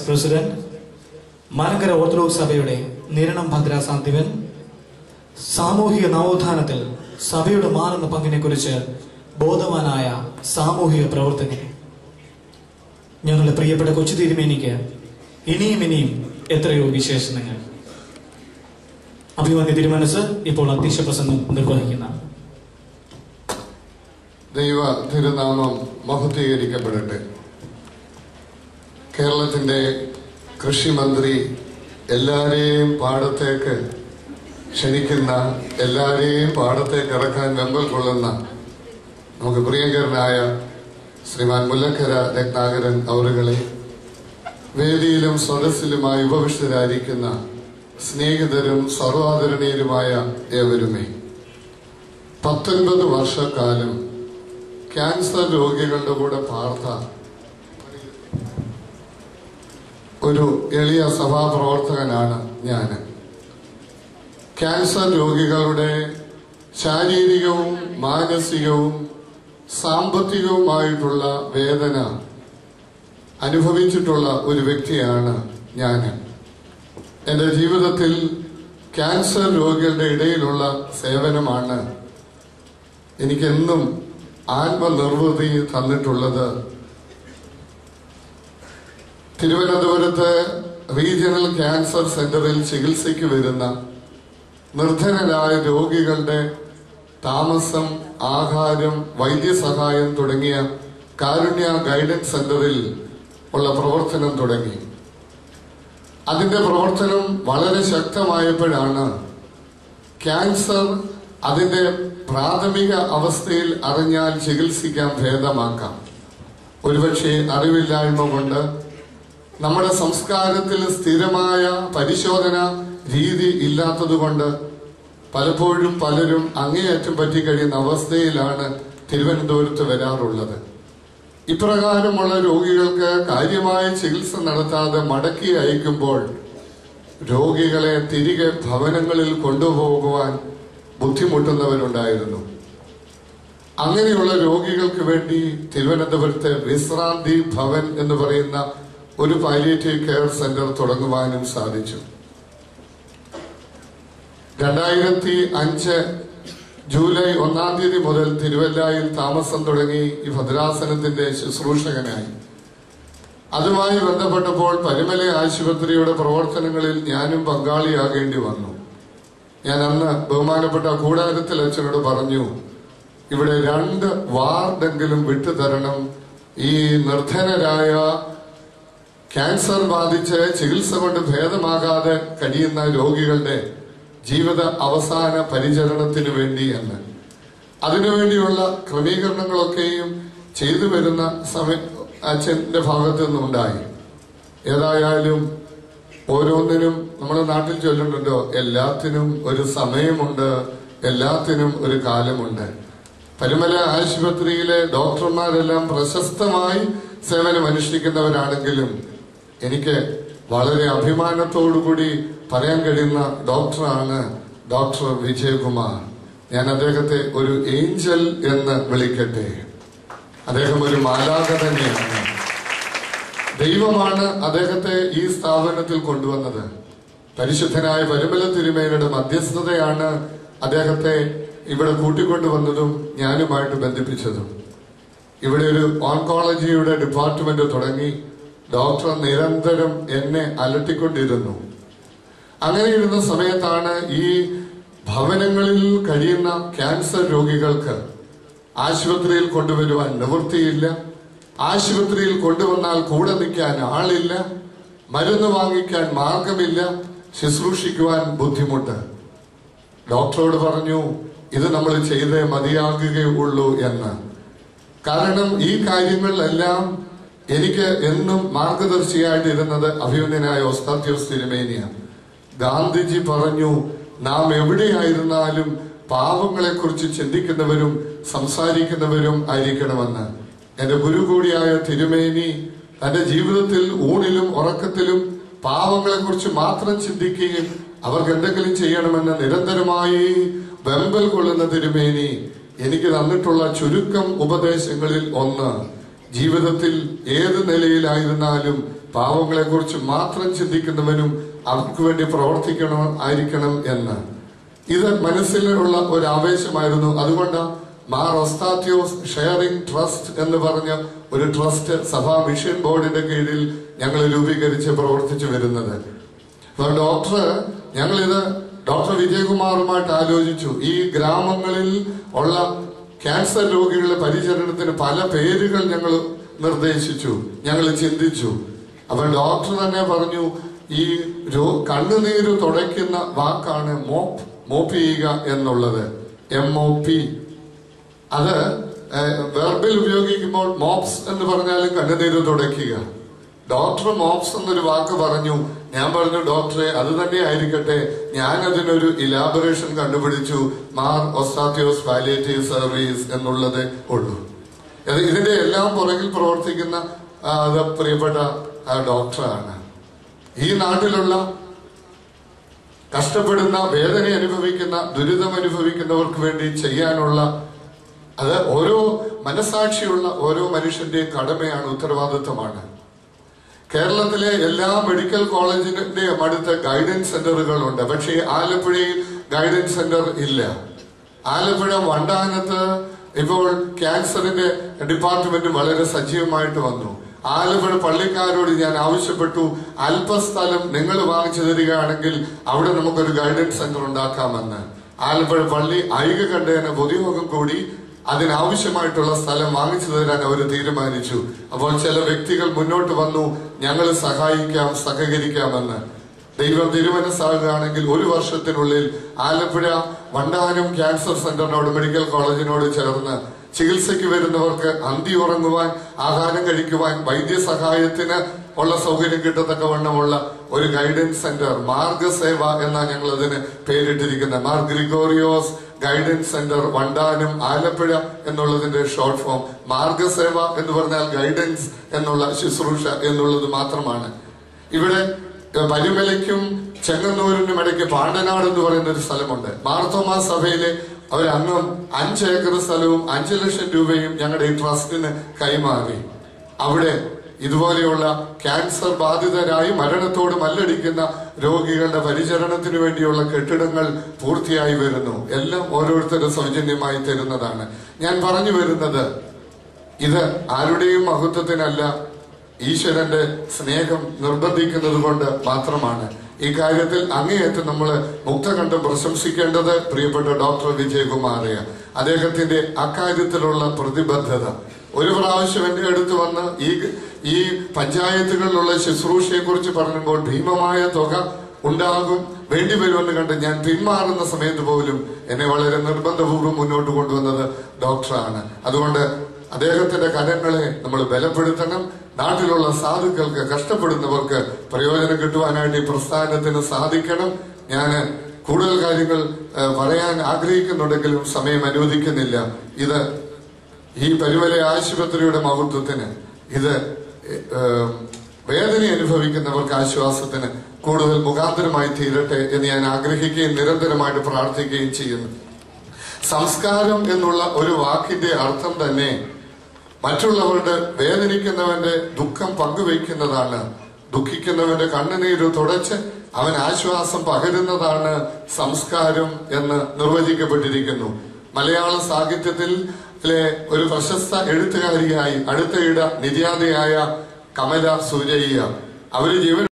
president Malankara orthodox സഭയുടെ നിരണം ഭദ്രാസാന്തിവൻ സാമൂഹിക നവോത്ഥാനത്തിൽ സഭയുടെ മാറുന്ന പങ്കിനെക്കുറിച്ച് ബോധവാനായ സാമൂഹിക പ്രവർത്തകൻ ഞങ്ങളുടെ പ്രിയപ്പെട്ട കൊച്ചു തിരുമേനിക്ക് ഇനിയും ഇനിയും എത്രയോ വിശേഷണങ്ങൾ അഭിമന്യ തിരുമനസ് ഇപ്പോൾ അധ്യക്ഷ പ്രസംഗം നിർവഹിക്കുന്ന ദൈവ തിരുനാമം മഹത്വീകരിക്കപ്പെടട്ടെ കേരളത്തിന്റെ കൃഷിമന്ത്രി എല്ലാരെയും പാടത്തേക്ക് ക്ഷണിക്കുന്ന എല്ലാരെയും പാടത്തേക്ക് ഇറക്കാൻ വെമ്പൽ കൊള്ളുന്ന നമുക്ക് പ്രിയങ്കരനായ ശ്രീമാൻ മുല്ലക്കര രത്നാകരൻ അവറുകളെ വേദിയിലും സദസ്സിലുമായി ഉപവിഷ്ടരായിരിക്കുന്ന സ്നേഹിതരും സർവാദരണീയരുമായ ഏവരുമേ പത്തൊൻപത് വർഷക്കാലം ക്യാൻസർ രോഗികളുടെ കൂടെ പാർത്ത ഒരു എളിയ സഭാപ്രവർത്തകനാണ് ഞാൻ ക്യാൻസർ രോഗികളുടെ ശാരീരികവും മാനസികവും സാമ്പത്തികവുമായിട്ടുള്ള വേദന അനുഭവിച്ചിട്ടുള്ള ഒരു വ്യക്തിയാണ് ഞാൻ എൻ്റെ ജീവിതത്തിൽ ക്യാൻസർ രോഗികളുടെ ഇടയിലുള്ള സേവനമാണ് എനിക്കെന്നും ആത്മനിർവൃതി തന്നിട്ടുള്ളത് തിരുവനന്തപുരത്ത് റീജിയണൽ ക്യാൻസർ സെന്ററിൽ ചികിത്സയ്ക്ക് വരുന്ന നിർധനരായ രോഗികളുടെ താമസം ആഹാരം വൈദ്യസഹായം തുടങ്ങിയ കാരുണ്യ ഗൈഡൻസ് സെന്ററിൽ ഉള്ള പ്രവർത്തനം തുടങ്ങി അതിന്റെ പ്രവർത്തനം വളരെ ശക്തമായപ്പോഴാണ് ക്യാൻസർ അതിന്റെ പ്രാഥമിക അവസ്ഥയിൽ അറിഞ്ഞാൽ ചികിത്സിക്കാൻ ഭേദമാക്കാം ഒരുപക്ഷെ അറിവില്ലായ്മ കൊണ്ട് നമ്മുടെ സംസ്കാരത്തിൽ സ്ഥിരമായ പരിശോധന രീതി ഇല്ലാത്തതുകൊണ്ട് പലപ്പോഴും പലരും അങ്ങേയറ്റം പറ്റിക്കഴിയുന്ന അവസ്ഥയിലാണ് തിരുവനന്തപുരത്ത് വരാറുള്ളത് ഇപ്രകാരമുള്ള രോഗികൾക്ക് കാര്യമായ ചികിത്സ നടത്താതെ മടക്കി അയക്കുമ്പോൾ രോഗികളെ തിരികെ ഭവനങ്ങളിൽ കൊണ്ടുപോകുവാൻ ബുദ്ധിമുട്ടുന്നവരുണ്ടായിരുന്നു അങ്ങനെയുള്ള രോഗികൾക്ക് വേണ്ടി തിരുവനന്തപുരത്തെ വിശ്രാന്തി ഭവൻ എന്ന് പറയുന്ന ഒരു പാലിയേറ്റീവ് കെയർ സെന്റർ തുടങ്ങുവാനും സാധിച്ചു രണ്ടായിരത്തി അഞ്ച് ജൂലൈ ഒന്നാം തീയതി മുതൽ തിരുവല്ലായിൽ താമസം തുടങ്ങി ഈ ഭദ്രാസനത്തിന്റെ ശുശ്രൂഷകനായി അതുമായി ബന്ധപ്പെട്ടപ്പോൾ പരിമല ആശുപത്രിയുടെ പ്രവർത്തനങ്ങളിൽ ഞാനും പങ്കാളിയാകേണ്ടി വന്നു ഞാൻ അന്ന് ബഹുമാനപ്പെട്ട കൂടാരത്തിൽ അച്ഛനോട് പറഞ്ഞു ഇവിടെ രണ്ട് വാർഡെങ്കിലും വിട്ടുതരണം ഈ നിർധനരായ ക്യാൻസർ ബാധിച്ച് ചികിത്സ കൊണ്ട് ഭേദമാകാതെ കഴിയുന്ന രോഗികളുടെ ജീവിത അവസാന പരിചരണത്തിന് വേണ്ടി എന്ന് അതിനുവേണ്ടിയുള്ള ക്രമീകരണങ്ങളൊക്കെയും ചെയ്തു വരുന്ന സമയ അച്ഛന്റെ ഭാഗത്തു നിന്നുണ്ടായി ഏതായാലും ഓരോന്നിനും നമ്മുടെ നാട്ടിൽ ചൊല്ലുന്നുണ്ടോ എല്ലാത്തിനും ഒരു സമയമുണ്ട് എല്ലാത്തിനും ഒരു കാലമുണ്ട് പരിമല ആശുപത്രിയിലെ ഡോക്ടർമാരെല്ലാം പ്രശസ്തമായി സേവനം അനുഷ്ഠിക്കുന്നവരാണെങ്കിലും എനിക്ക് വളരെ അഭിമാനത്തോടുകൂടി പറയാൻ കഴിയുന്ന ഡോക്ടറാണ് ഡോക്ടർ വിജയകുമാർ ഞാൻ അദ്ദേഹത്തെ ഒരു ഏഞ്ചൽ എന്ന് വിളിക്കട്ടെ അദ്ദേഹം ഒരു മാലാക തന്നെയാണ് ദൈവമാണ് അദ്ദേഹത്തെ ഈ സ്ഥാപനത്തിൽ കൊണ്ടുവന്നത് പരിശുദ്ധനായ പരിമല തിരുമേനയുടെ മധ്യസ്ഥതയാണ് അദ്ദേഹത്തെ ഇവിടെ കൂട്ടിക്കൊണ്ടുവന്നതും ഞാനുമായിട്ട് ബന്ധിപ്പിച്ചതും ഇവിടെ ഒരു ഓൺകോളജിയുടെ ഡിപ്പാർട്ട്മെന്റ് തുടങ്ങി ഡോക്ടർ നിരന്തരം എന്നെ അലട്ടിക്കൊണ്ടിരുന്നു അങ്ങനെ ഇരുന്ന സമയത്താണ് ഈ ഭവനങ്ങളിൽ കഴിയുന്ന ക്യാൻസർ രോഗികൾക്ക് ആശുപത്രിയിൽ കൊണ്ടുവരുവാൻ നിവൃത്തിയില്ല ആശുപത്രിയിൽ കൊണ്ടുവന്നാൽ കൂടെ നിൽക്കാൻ ആളില്ല മരുന്ന് വാങ്ങിക്കാൻ മാർഗമില്ല ശുശ്രൂഷിക്കുവാൻ ബുദ്ധിമുട്ട് ഡോക്ടറോട് പറഞ്ഞു ഇത് നമ്മൾ ചെയ്തേ മതിയാകുകയുള്ളൂ എന്ന് കാരണം ഈ കാര്യങ്ങളിലെല്ലാം എനിക്ക് എന്നും മാർഗദർശിയായിട്ടിരുന്നത് അഭിമന്യനായ ഒസ്താത്യോസ് തിരുമേനിയാണ് ഗാന്ധിജി പറഞ്ഞു നാം എവിടെയായിരുന്നാലും പാവങ്ങളെ കുറിച്ച് ചിന്തിക്കുന്നവരും സംസാരിക്കുന്നവരും ആയിരിക്കണമെന്ന് എന്റെ ഗുരു കൂടിയായ തിരുമേനി തന്റെ ജീവിതത്തിൽ ഊണിലും ഉറക്കത്തിലും പാവങ്ങളെ കുറിച്ച് മാത്രം ചിന്തിക്കുകയും അവർക്ക് എന്തെങ്കിലും ചെയ്യണമെന്ന് നിരന്തരമായി വെമ്പൽ കൊള്ളുന്ന തിരുമേനി എനിക്ക് തന്നിട്ടുള്ള ചുരുക്കം ഉപദേശങ്ങളിൽ ഒന്ന് ജീവിതത്തിൽ ഏത് നിലയിലായിരുന്നാലും പാവങ്ങളെ കുറിച്ച് മാത്രം ചിന്തിക്കുന്നവനും അവർക്ക് വേണ്ടി പ്രവർത്തിക്കണം ആയിരിക്കണം എന്ന് ഇത് മനസ്സിലുള്ള ഒരു ആവേശമായിരുന്നു അതുകൊണ്ട് മാർ ഒസ്താത്യോസ് ഷെയറിംഗ് ട്രസ്റ്റ് എന്ന് പറഞ്ഞ ഒരു ട്രസ്റ്റ് സഭാ മിഷൻ ബോർഡിന്റെ കീഴിൽ ഞങ്ങൾ രൂപീകരിച്ച് പ്രവർത്തിച്ചു വരുന്നത് അപ്പൊ ഡോക്ടർ ഞങ്ങളിത് ഡോക്ടർ വിജയകുമാറുമായിട്ട് ആലോചിച്ചു ഈ ഗ്രാമങ്ങളിൽ ഉള്ള ക്യാൻസർ രോഗികളുടെ പരിചരണത്തിന് പല പേരുകൾ ഞങ്ങൾ നിർദ്ദേശിച്ചു ഞങ്ങൾ ചിന്തിച്ചു അപ്പൊ ഡോക്ടർ തന്നെ പറഞ്ഞു ഈ രോ കണ്ണുനീര് തുടയ്ക്കുന്ന വാക്കാണ് മോപ്പ് മോപ്പ് ചെയ്യുക എന്നുള്ളത് എം ഒ പി അത് വെർബിൽ ഉപയോഗിക്കുമ്പോൾ മോപ്സ് എന്ന് പറഞ്ഞാലും കണ്ണുനീര് തുടയ്ക്കുക ഡോക്ടർ മോപ്സ് എന്നൊരു വാക്ക് പറഞ്ഞു ഞാൻ പറഞ്ഞു ഡോക്ടറെ അത് തന്നെ ആയിരിക്കട്ടെ ഞാൻ അതിനൊരു ഇലാബറേഷൻ കണ്ടുപിടിച്ചു മാർ ഒസ്താത്യോസ് പാലിയേറ്റീവ് സർവീസ് എന്നുള്ളത് ഉള്ളൂ ഇത് ഇതിന്റെ എല്ലാം പുറകിൽ പ്രവർത്തിക്കുന്ന ആ, അത് പ്രിയപ്പെട്ട ആ ഡോക്ടറാണ് ഈ നാട്ടിലുള്ള കഷ്ടപ്പെടുന്ന വേദന അനുഭവിക്കുന്ന ദുരിതം അനുഭവിക്കുന്നവർക്ക് വേണ്ടി ചെയ്യാനുള്ള അത് ഓരോ മനസാക്ഷിയുള്ള ഓരോ മനുഷ്യന്റെയും കടമയാണ് ഉത്തരവാദിത്വമാണ് കേരളത്തിലെ എല്ലാ മെഡിക്കൽ കോളേജിന്റെയും അടുത്ത് ഗൈഡൻസ് സെന്ററുകളുണ്ട് പക്ഷേ ആലപ്പുഴയിൽ ഗൈഡൻസ് സെന്റർ ഇല്ല ആലപ്പുഴ വണ്ടാനത്ത് ഇപ്പോൾ ക്യാൻസറിന്റെ ഡിപ്പാർട്ട്മെന്റ് വളരെ സജീവമായിട്ട് വന്നു ആലപ്പുഴ പള്ളിക്കാരോട് ഞാൻ ആവശ്യപ്പെട്ടു അല്പസ്ഥലം നിങ്ങൾ വാങ്ങിച്ചു തരികയാണെങ്കിൽ അവിടെ നമുക്കൊരു ഗൈഡൻസ് സെന്റർ ഉണ്ടാക്കാമെന്ന് ആലപ്പുഴ പള്ളി ഐക കണ്ടേന പൊതുയോഗം കൂടി അതിനാവശ്യമായിട്ടുള്ള സ്ഥലം വാങ്ങിച്ചു തരാൻ അവർ തീരുമാനിച്ചു അപ്പോൾ ചില വ്യക്തികൾ മുന്നോട്ട് വന്നു ഞങ്ങൾ സഹായിക്കാം സഹകരിക്കാമെന്ന് ദൈവം തിരുമനസ്സാകുകയാണെങ്കിൽ ഒരു വർഷത്തിനുള്ളിൽ ആലപ്പുഴ വണ്ടാനം ക്യാൻസർ സെന്ററിനോട് മെഡിക്കൽ കോളേജിനോട് ചേർന്ന് ചികിത്സയ്ക്ക് വരുന്നവർക്ക് അന്തി ഉറങ്ങുവാൻ ആഹാരം കഴിക്കുവാൻ വൈദ്യസഹായത്തിന് ഉള്ള സൗകര്യം കിട്ടത്തക്കവണ്ണമുള്ള ഒരു ഗൈഡൻസ് സെന്റർ മാർഗസേവ എന്നാണ് ഞങ്ങൾ അതിന് പേരിട്ടിരിക്കുന്നത് മാർ ഗ്രിഗോറിയോസ് ഗൈഡൻസ് സെന്റർ വണ്ടാനം ആലപ്പുഴ എന്നുള്ളതിന്റെ ഷോർട്ട് ഫോം മാർഗസേവ എന്ന് പറഞ്ഞാൽ ഗൈഡൻസ് എന്നുള്ള ശുശ്രൂഷ എന്നുള്ളത് മാത്രമാണ് ഇവിടെ ഏഹ്, പരിമലയ്ക്കും ചെങ്ങന്നൂരിനും ഇടയ്ക്ക് പാണ്ടനാട് എന്ന് പറയുന്ന ഒരു സ്ഥലമുണ്ട് മാർത്തോമാ സഭയിലെ അവർ അന്നും അഞ്ച് ഏക്കർ സ്ഥലവും അഞ്ചു ലക്ഷം രൂപയും ഞങ്ങളുടെ ഈ ട്രസ്റ്റിന് കൈമാറി അവിടെ ഇതുപോലെയുള്ള ക്യാൻസർ ബാധിതരായി മരണത്തോട് മല്ലടിക്കുന്ന രോഗികളുടെ പരിചരണത്തിന് വേണ്ടിയുള്ള കെട്ടിടങ്ങൾ പൂർത്തിയായി വരുന്നു എല്ലാം ഓരോരുത്തരും സൗജന്യമായി തരുന്നതാണ് ഞാൻ പറഞ്ഞു വരുന്നത് ഇത് ആരുടെയും മഹത്വത്തിനല്ല ഈശ്വരന്റെ സ്നേഹം നിർബന്ധിക്കുന്നത് കൊണ്ട് മാത്രമാണ് ഈ കാര്യത്തിൽ അങ്ങേയറ്റം നമ്മൾ മുക്തകണ്ഠം പ്രശംസിക്കേണ്ടത് പ്രിയപ്പെട്ട ഡോക്ടർ വിജയകുമാറയ അദ്ദേഹത്തിന്റെ അക്കാര്യത്തിലുള്ള പ്രതിബദ്ധത ഒരു പ്രാവശ്യം എന്റെ അടുത്ത് വന്ന് ഈ ഈ പഞ്ചായത്തുകളിലുള്ള ശുശ്രൂഷയെ കുറിച്ച് പറയുമ്പോൾ ഭീമമായ തുക ഉണ്ടാകും വേണ്ടി വരുമെന്ന് കണ്ട് ഞാൻ പിന്മാറുന്ന സമയത്ത് പോലും എന്നെ വളരെ നിർബന്ധപൂർവ്വം മുന്നോട്ട് കൊണ്ടുവന്നത് ഡോക്ടറാണ് അതുകൊണ്ട് അദ്ദേഹത്തിന്റെ കരങ്ങളെ നമ്മൾ ബലപ്പെടുത്തണം നാട്ടിലുള്ള സാധുക്കൾക്ക് കഷ്ടപ്പെടുന്നവർക്ക് പ്രയോജനം കിട്ടുവാനായിട്ട് ഈ പ്രസ്ഥാനത്തിന് സാധിക്കണം ഞാൻ കൂടുതൽ കാര്യങ്ങൾ ഏഹ്, പറയാൻ ആഗ്രഹിക്കുന്നുണ്ടെങ്കിലും സമയം അനുവദിക്കുന്നില്ല ഇത് ഈ പരിമല ആശുപത്രിയുടെ മഹത്വത്തിന് ഇത് ഏഹ്, വേദന അനുഭവിക്കുന്നവർക്ക് ആശ്വാസത്തിന് കൂടുതൽ മുഖാന്തരമായി തീരട്ടെ എന്ന് ഞാൻ ആഗ്രഹിക്കുകയും നിരന്തരമായിട്ട് പ്രാർത്ഥിക്കുകയും ചെയ്യുന്നു സംസ്കാരം എന്നുള്ള ഒരു വാക്കിന്റെ അർത്ഥം തന്നെ മറ്റുള്ളവരുടെ വേദനിക്കുന്നവന്റെ ദുഃഖം പങ്കുവയ്ക്കുന്നതാണ് ദുഃഖിക്കുന്നവന്റെ കണ്ണുനീര് തുടച്ച് അവൻ ആശ്വാസം പകരുന്നതാണ് സംസ്കാരം എന്ന് നിർവചിക്കപ്പെട്ടിരിക്കുന്നു മലയാള സാഹിത്യത്തിൽ ലെ ഒരു പ്രശസ്ത എഴുത്തുകാരിയായി അടുത്തയിട നിര്യാതയായ കമല സൂരയ്യ അവര് ജീവൻ